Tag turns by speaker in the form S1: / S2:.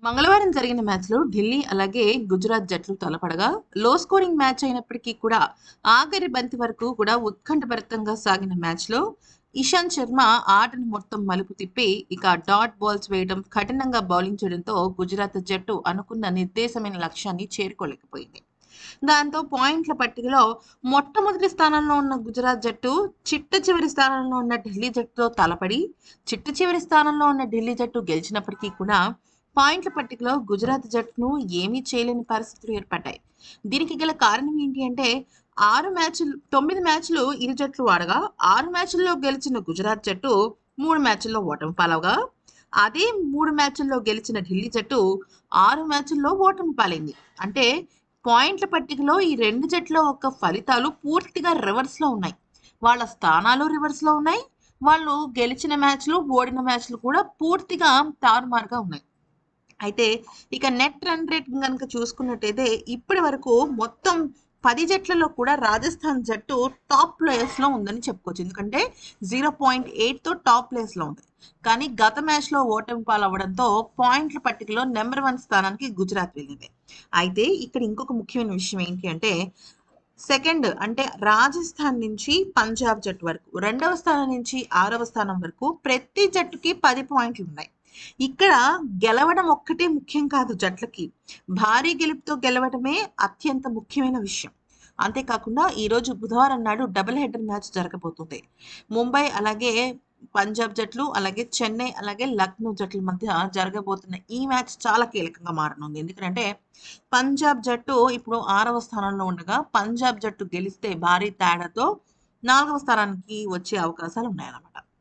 S1: మంగళవారం జరిగిన మ్యాచ్లో ఢిల్లీ అలాగే గుజరాత్ జట్లు తలపడగా లో స్కోరింగ్ మ్యాచ్ అయినప్పటికీ కూడా ఆఖరి బంతి వరకు కూడా ఉత్కంఠభరితంగా సాగిన మ్యాచ్లో ఇషాంత్ శర్మ ఆటను మొత్తం మలుపు తిప్పి ఇక డాట్ బాల్స్ వేయడం కఠినంగా బౌలింగ్ చేయడంతో గుజరాత్ జట్టు అనుకున్న నిర్దేశమైన లక్ష్యాన్ని చేరుకోలేకపోయింది దాంతో పాయింట్ల పట్టికలో మొట్టమొదటి స్థానంలో ఉన్న గుజరాత్ జట్టు చిట్ట చివరి స్థానంలో ఉన్న ఢిల్లీ జట్టుతో తలపడి చిట్ట చివరి స్థానంలో ఉన్న ఢిల్లీ జట్టు గెలిచినప్పటికీ కూడా పాయింట్ల పట్టికలో గుజరాత్ జట్టును ఏమీ చేయలేని పరిస్థితులు ఏర్పడ్డాయి దీనికి గల కారణం ఏంటి అంటే ఆరు మ్యాచ్లు తొమ్మిది మ్యాచ్లు ఇరు జట్లు ఆడగా ఆరు మ్యాచ్ల్లో గెలిచిన గుజరాత్ జట్టు మూడు మ్యాచ్ల్లో ఓటమి పాలవగా అదే మూడు మ్యాచ్ల్లో గెలిచిన ఢిల్లీ జట్టు ఆరు మ్యాచ్ల్లో ఓటమి పాలైంది అంటే పాయింట్ల పట్టికలో ఈ రెండు జట్ల యొక్క ఫలితాలు పూర్తిగా రివర్స్లో ఉన్నాయి వాళ్ళ స్థానాలు రివర్స్లో ఉన్నాయి వాళ్ళు గెలిచిన మ్యాచ్లు ఓడిన మ్యాచ్లు కూడా పూర్తిగా తారుమారుగా ఉన్నాయి అయితే ఇక నెట్ రన్ రేట్ కనుక చూసుకున్నట్టయితే ఇప్పటి వరకు మొత్తం పది జట్లలో కూడా రాజస్థాన్ జట్టు టాప్ ప్లేయర్స్లో ఉందని చెప్పుకోవచ్చు ఎందుకంటే జీరో పాయింట్ ఎయిట్తో టాప్ ప్లేస్లో ఉంది కానీ గత మ్యాచ్లో ఓటమి పాలవ్వడంతో పాయింట్ల పట్టికలో నెంబర్ వన్ స్థానానికి గుజరాత్ వెళ్ళింది అయితే ఇక్కడ ఇంకొక ముఖ్యమైన విషయం ఏంటి అంటే సెకండ్ అంటే రాజస్థాన్ నుంచి పంజాబ్ జట్టు వరకు రెండవ స్థానం నుంచి ఆరవ స్థానం వరకు ప్రతి జట్టుకి పది పాయింట్లు ఉన్నాయి ఇక్కడ గెలవడం ఒక్కటే ముఖ్యం కాదు జట్లకి భారీ గెలుపుతో గెలవడమే అత్యంత ముఖ్యమైన విషయం అంతేకాకుండా ఈరోజు బుధవారం నాడు డబుల్ హెడర్ మ్యాచ్ జరగబోతుంది ముంబై అలాగే పంజాబ్ జట్లు అలాగే చెన్నై అలాగే లక్నో జట్ల మధ్య జరగబోతున్న ఈ మ్యాచ్ చాలా కీలకంగా మారనుంది ఎందుకంటే పంజాబ్ జట్టు ఇప్పుడు ఆరవ స్థానంలో ఉండగా పంజాబ్ జట్టు గెలిస్తే భారీ తేడాతో నాలుగవ స్థానానికి వచ్చే అవకాశాలు ఉన్నాయన్నమాట